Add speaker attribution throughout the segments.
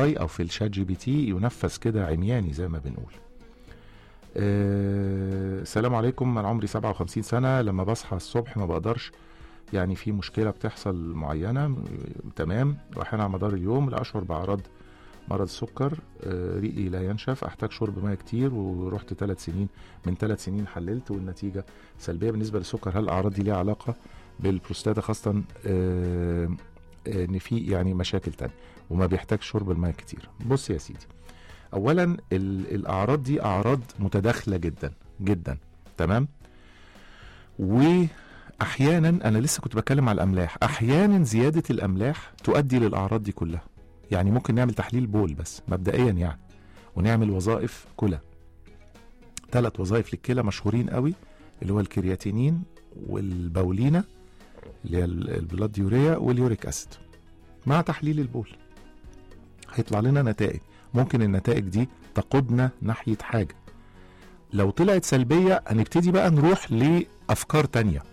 Speaker 1: اي او في الشات جي بي تي ينفذ كده عمياني زي ما بنقول آه، السلام عليكم انا عمري 57 سنه لما بصحى الصبح ما بقدرش يعني في مشكله بتحصل معينه م- تمام واحيانا على مدار اليوم لا اشعر باعراض مرض السكر آه، ريقي لا ينشف احتاج شرب ميه كتير ورحت ثلاث سنين من ثلاث سنين حللت والنتيجه سلبيه بالنسبه للسكر هل الاعراض دي ليها علاقه بالبروستاتا خاصه آه، آه، ان في يعني مشاكل تانية وما بيحتاج شرب الميه كتير بص يا سيدي اولا ال- الاعراض دي اعراض متداخله جدا جدا تمام واحيانا انا لسه كنت بتكلم على الاملاح احيانا زياده الاملاح تؤدي للاعراض دي كلها يعني ممكن نعمل تحليل بول بس مبدئيا يعني ونعمل وظائف كلى ثلاث وظائف للكلى مشهورين قوي اللي هو الكرياتينين والبولينا اللي هي ال- البلاد يوريا واليوريك اسيد مع تحليل البول هيطلع لنا نتائج ممكن النتائج دي تقودنا ناحية حاجة لو طلعت سلبية هنبتدي بقى نروح لأفكار تانية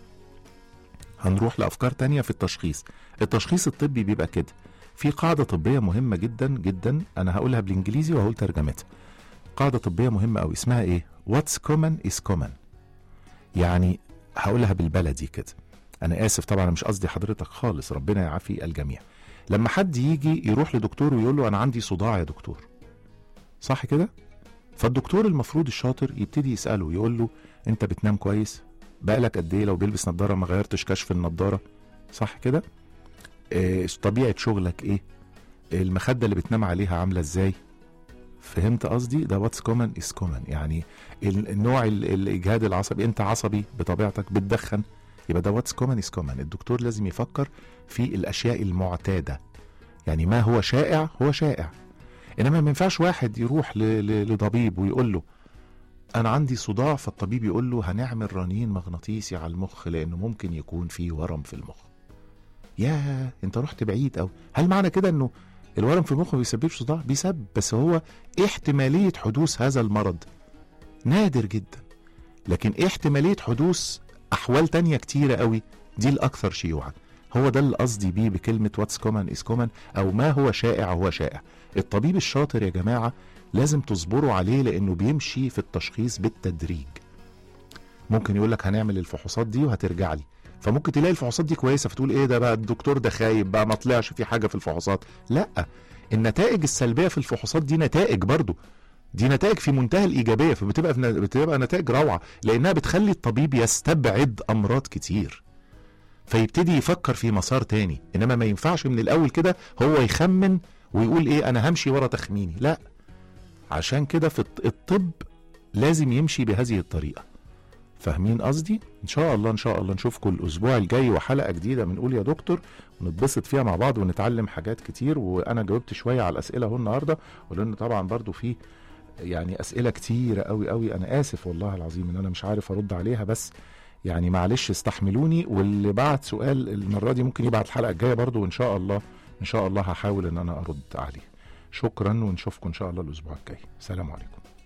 Speaker 1: هنروح لأفكار تانية في التشخيص التشخيص الطبي بيبقى كده في قاعدة طبية مهمة جدا جدا أنا هقولها بالإنجليزي وهقول ترجمتها قاعدة طبية مهمة أوي اسمها إيه What's common is common يعني هقولها بالبلدي كده أنا آسف طبعا أنا مش قصدي حضرتك خالص ربنا يعافي الجميع لما حد يجي يروح لدكتور ويقول له انا عندي صداع يا دكتور صح كده فالدكتور المفروض الشاطر يبتدي يساله يقول له انت بتنام كويس بقالك قد ايه لو بيلبس نظاره ما غيرتش كشف النظاره صح كده إيه طبيعه شغلك ايه المخده اللي بتنام عليها عامله ازاي فهمت قصدي ده واتس كومن از كومن يعني ال- النوع ال- الاجهاد العصبي انت عصبي بطبيعتك بتدخن يبقى ده واتس كومن از كومن الدكتور لازم يفكر في الاشياء المعتاده يعني ما هو شائع هو شائع انما ما ينفعش واحد يروح ل- ل- لطبيب ويقول له انا عندي صداع فالطبيب يقول له هنعمل رنين مغناطيسي على المخ لانه ممكن يكون في ورم في المخ يا انت رحت بعيد قوي هل معنى كده انه الورم في المخ ما بيسببش صداع بيسبب بس هو احتماليه حدوث هذا المرض نادر جدا لكن احتماليه حدوث احوال تانية كتيره قوي دي الاكثر شيوعا هو ده اللي قصدي بيه بكلمه واتس كومن از كومن او ما هو شائع هو شائع الطبيب الشاطر يا جماعه لازم تصبروا عليه لانه بيمشي في التشخيص بالتدريج ممكن يقول لك هنعمل الفحوصات دي وهترجع لي فممكن تلاقي الفحوصات دي كويسه فتقول ايه ده بقى الدكتور ده خايب بقى ما طلعش في حاجه في الفحوصات لا النتائج السلبيه في الفحوصات دي نتائج برضو دي نتائج في منتهى الايجابيه فبتبقى بتبقى نتائج روعه لانها بتخلي الطبيب يستبعد امراض كتير فيبتدي يفكر في مسار تاني انما ما ينفعش من الاول كده هو يخمن ويقول ايه انا همشي ورا تخميني لا عشان كده في الط- الطب لازم يمشي بهذه الطريقه فاهمين قصدي ان شاء الله ان شاء الله نشوفكم الاسبوع الجاي وحلقه جديده من قول يا دكتور ونتبسط فيها مع بعض ونتعلم حاجات كتير وانا جاوبت شويه على الاسئله اهو النهارده ولان طبعا برضو في يعني اسئله كتيره قوي قوي انا اسف والله العظيم ان انا مش عارف ارد عليها بس يعني معلش استحملوني واللي بعت سؤال المره دي ممكن يبعت الحلقه الجايه برضو وان شاء الله ان شاء الله هحاول ان انا ارد عليه شكرا ونشوفكم ان شاء الله الاسبوع الجاي سلام عليكم